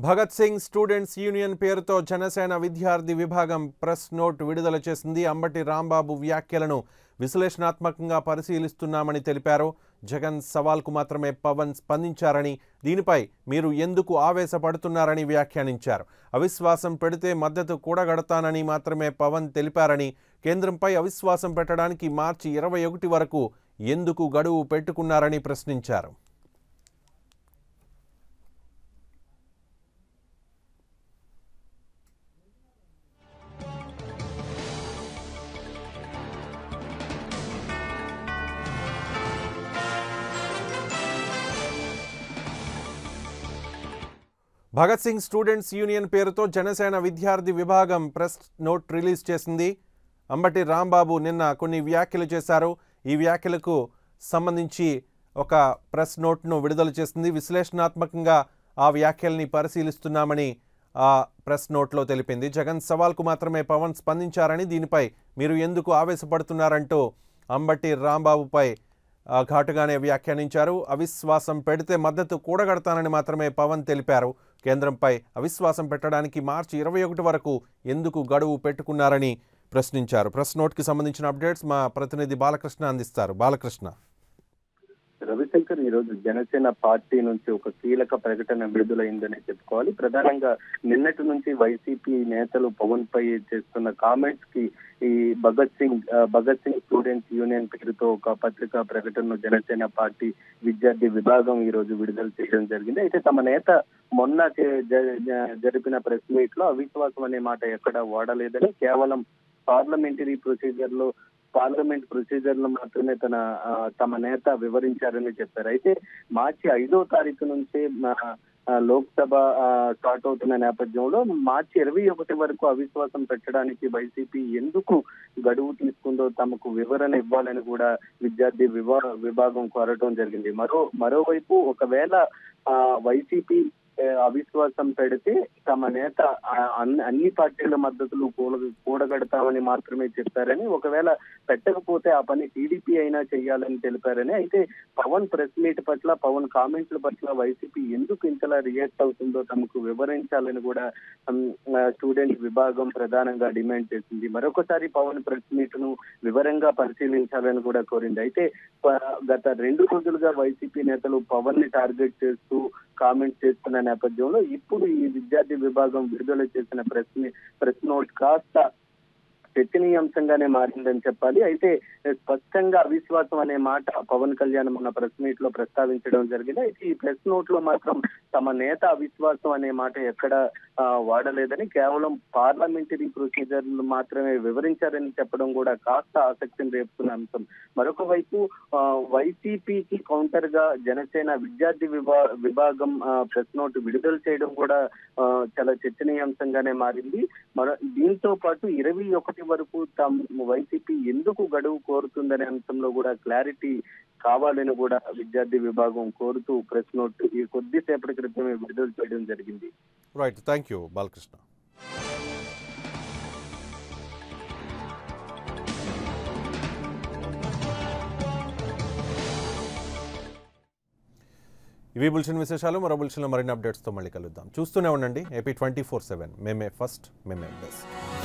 Bhagat Singh students union పేరుతో జనసేన విద్యార్థి విభాగం ప్రెస్ నోట్ విడుదల చేసింది అంబటి రాంబాబు వ్యాఖ్యలను విశ్లేషణాత్మకంగా పరిశీలిస్తున్నామని తెలిపారు జగన్ సవాల్కు మాత్రమే పవన్ స్పందించారని దీనిపై మీరు ఎందుకు ఆవేశపడుతున్నారని వ్యాఖ్యానించారు అవిశ్వాసం పెడితే మద్దతు కూడగడతానని మాత్రమే పవన్ తెలిపారని కేంద్రంపై అవిశ్వాసం పెట్టడానికి మార్చి ఇరవై ఒకటి వరకు ఎందుకు గడువు పెట్టుకున్నారని ప్రశ్నించారు భగత్ సింగ్ స్టూడెంట్స్ యూనియన్ పేరుతో జనసేన విద్యార్థి విభాగం ప్రెస్ నోట్ రిలీజ్ చేసింది అంబటి రాంబాబు నిన్న కొన్ని వ్యాఖ్యలు చేశారు ఈ వ్యాఖ్యలకు సంబంధించి ఒక ప్రెస్ నోట్ను విడుదల చేసింది విశ్లేషణాత్మకంగా ఆ వ్యాఖ్యల్ని పరిశీలిస్తున్నామని ఆ ప్రెస్ నోట్లో తెలిపింది జగన్ సవాల్కు మాత్రమే పవన్ స్పందించారని దీనిపై మీరు ఎందుకు ఆవేశపడుతున్నారంటూ అంబటి రాంబాబుపై ఆ, ఘాటుగానే వ్యాఖ్యానించారు అవిశ్వాసం పెడితే మద్దతు కూడగడతానని మాత్రమే పవన్ తెలిపారు కేంద్రంపై అవిశ్వాసం పెట్టడానికి మార్చి ఇరవై ఒకటి వరకు ఎందుకు గడువు పెట్టుకున్నారని ప్రశ్నించారు ప్రెస్ నోట్కి సంబంధించిన అప్డేట్స్ మా ప్రతినిధి బాలకృష్ణ అందిస్తారు బాలకృష్ణ రవిశంకర్ ఈ రోజు జనసేన పార్టీ నుంచి ఒక కీలక ప్రకటన విడుదలైందని చెప్పుకోవాలి ప్రధానంగా నిన్నటి నుంచి వైసీపీ నేతలు పవన్ పై చేస్తున్న కామెంట్స్ కి ఈ భగత్ సింగ్ ఆ, భగత్ సింగ్ స్టూడెంట్స్ యూనియన్ పేరుతో ఒక పత్రికా ప్రకటనను జనసేన పార్టీ విద్యార్థి విభాగం ఈ రోజు విడుదల చేయడం జరిగింది అయితే తమ నేత మొన్న చే- జ- జ- జరిపిన ప్రెస్ మీట్ లో అవిశ్వాసం అనే మాట ఎక్కడ వాడలేదని కేవలం పార్లమెంటరీ ప్రొసీజర్ లో పార్లమెంట్ ప్రొసీజర్ లో మాత్రమే తన ఆ, తమ నేత వివరించారని చెప్పారు అయితే మార్చి ఐదో తారీఖు నుంచే మా, ఆ, లోక్సభ ఆ, స్టార్ట్ అవుతున్న నేపథ్యంలో మార్చి ఇరవై ఒకటి వరకు అవిశ్వాసం పెట్టడానికి వైసీపీ ఎందుకు గడువు తీసుకుందో తమకు వివరణ ఇవ్వాలని కూడా విద్యార్థి విభా విభాగం కోరటం జరిగింది మరో మరోవైపు ఒకవేళ ఆ, వైసీపీ ఏ, అవిశ్వాసం పెడితే తమ నేత ఆ, అన్ని అన్ని పార్టీల మద్దతులు కూడ కూడగడతామని మాత్రమే చెప్పారని ఒకవేళ పెట్టకపోతే ఆ పని టీడీపీ అయినా చేయాలని తెలిపారని అయితే పవన్ ప్రెస్ మీట్ పట్ల పవన్ కామెంట్ల పట్ల వైసీపీ ఎందుకు ఇంతలా రియాక్ట్ అవుతుందో తమకు వివరించాలని కూడా ఉమ్, ఆ, స్టూడెంట్ విభాగం ప్రధానంగా డిమాండ్ చేసింది మరొకసారి పవన్ ప్రెస్ మీట్ ను వివరంగా పరిశీలించాలని కూడా కోరింది అయితే ప- గత రెండు రోజులుగా వైసీపీ నేతలు పవన్ ని టార్గెట్ చేస్తూ కామెంట్ చేస్తున్న నేపథ్యంలో ఇప్పుడు ఈ విద్యార్థి విభాగం విడుదల చేసిన ప్రెస్ ని- ప్రెస్ నోట్ కాస్త చర్చనీయాంశంగానే మారిందని చెప్పాలి అయితే స్పష్టంగా అవిశ్వాసం అనే మాట పవన్ కళ్యాణ్ మన ప్రెస్ మీట్ లో ప్రస్తావించడం జరిగింది అయితే ఈ ప్రెస్ నోట్ లో మాత్రం తమ నేత అవిశ్వాసం అనే మాట ఎక్కడ ఆ, వాడలేదని కేవలం పార్లమెంటరీ ప్రొసీజర్ మాత్రమే వివరించారని చెప్పడం కూడా కాస్త ఆసక్తిని రేపుతున్న అంశం మరొక వైపు ఆ, వైసీపీకి కౌంటర్ గా జనసేన విద్యార్థి విభా విభాగం ఆ, ప్రెస్ నోట్ విడుదల చేయడం కూడా ఆ, చాలా చర్చనీయాంశంగానే మారింది మరో దీంతో పాటు ఇరవై ఒకటి వరకు తమ వైసీపీ ఎందుకు గడువు కోరుతుందనే అంశంలో కూడా క్లారిటీ కావాలని కూడా విద్యార్థి విభాగం కోరుతూ ప్రెస్ నోట్ ఈ కొద్దిసేపటి క్రితమే విడుదల చేయడం జరిగింది రైట్ థ్యాంక్ యూ బాలకృష్ణ ఇవి బుల్షన్ విశేషాలు మరో బుల్షన్లో మరిన్ని అప్డేట్స్తో మళ్ళీ కలుద్దాం చూస్తూనే ఉండండి ఏపీ ట్వంటీ ఫోర్ సెవెన్ మేమే ఫస్ట్ మేమే బెస్ట్